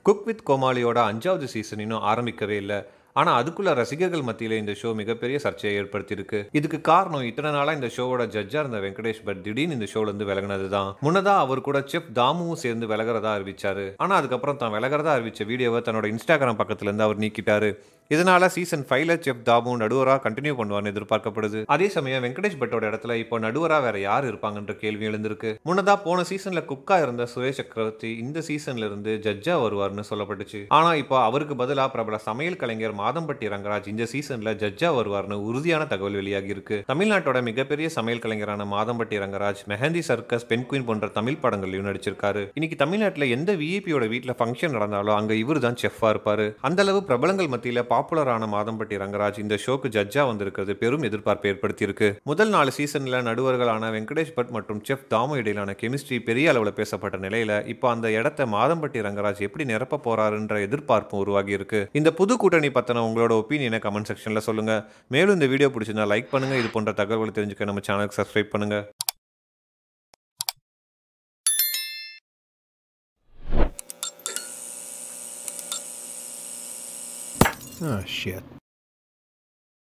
Cook with கோமாளியோட அஞ்சாவது season இன்னும் ஆரம்பிக்கவே இல்லை ஆனா அதுக்குள்ள ரசிகர்கள் மத்தியில இந்த ஷோ மிகப்பெரிய சர்ச்சையை ஏற்படுத்தியிருக்கு இதுக்கு காரணம் இத்தனை நாளா இந்த ஷோவோட ஜட்ஜா இருந்த வெங்கடேஷ் பட் திடீர்னு இந்த ஷோல இருந்து விலகினது தான் முன்னதா அவர் கூட செஃப் தாமுவும் சேர்ந்து விலகிறதா அறிவிச்சாரு ஆனா அதுக்கப்புறம் தான் விலகிறதா அறிவிச்ச வீடியோவை தன்னோட இன்ஸ்டாகிராம் பக்கத்துல இருந்து அவர் நீக்கிட்டாரு இதனால சீசன் ஃபைவ்ல செஃப் தாமு நடுவரா கண்டினியூ பண்ணுவார்னு எதிர்பார்க்கப்படுது அதே சமயம் வெங்கடேஷ் பட்டோட இடத்துல இப்போ நடுவரா வேற யார் இருப்பாங்கன்ற கேள்வி எழுந்திருக்கு முன்னதா போன சீசன்ல குக்கா இருந்த சுரேஷ் சக்கரவர்த்தி இந்த சீசன்ல இருந்து ஜட்ஜா வருவார்னு சொல்லப்பட்டுச்சு ஆனா இப்போ அவருக்கு பதிலா பிரபல சமையல் கலைஞர் மாதம்பட்டி ரங்கராஜ் இந்த சீசன்ல ஜட்ஜா வருவார்னு உறுதியான தகவல் வெளியாகி இருக்கு தமிழ்நாட்டோட மிகப்பெரிய சமையல் கலைஞரான Madhampatti Rangaraj Mehandi circus penguin போன்ற தமிழ் படங்களையும் நடிச்சிருக்காரு இன்னைக்கு தமிழ்நாட்டுல எந்த விஐபியோட வீட்ல ஃபங்க்ஷன் நடந்தாலும் அங்க இவர் தான் செஃப்பா இருப்பாரு அந்த அளவு பிரபலங்கள் மத்தியில பாப்புலரான மாதம்பட்டி ரங்கராஜ் இந்த ஷோக்கு ஜட்ஜா வந்திருக்கிறது பெரும் எதிர்பார்ப்பை ஏற்படுத்தியிருக்கு முதல் நாலு சீசன்ல நடுவர்களான வெங்கடேஷ் பட் மற்றும் செஃப் தாமு இடையிலான கெமிஸ்ட்ரி பெரிய அளவுல பேசப்பட்ட நிலையில இப்போ அந்த இடத்த மாதம்பட்டி ரங்கராஜ் எப்படி நிரப்ப போறாருன்ற எதிர்பார்ப்பும் உருவாகி இருக்கு இந்த புது கூட்டணி பத்தின உங்களோட ஒப்பீனியனை கமெண்ட் செக்ஷன்ல சொல்லுங்க மேலும் இந்த வீடியோ பிடிச்சிருந்தா லைக் பண்ணுங்க இது போன்ற தகவல்களை தெரிஞ்சுக்க நம்ம சேனலுக்கு சப்ஸ்கிரைப் பண்ணுங்க Oh, shit.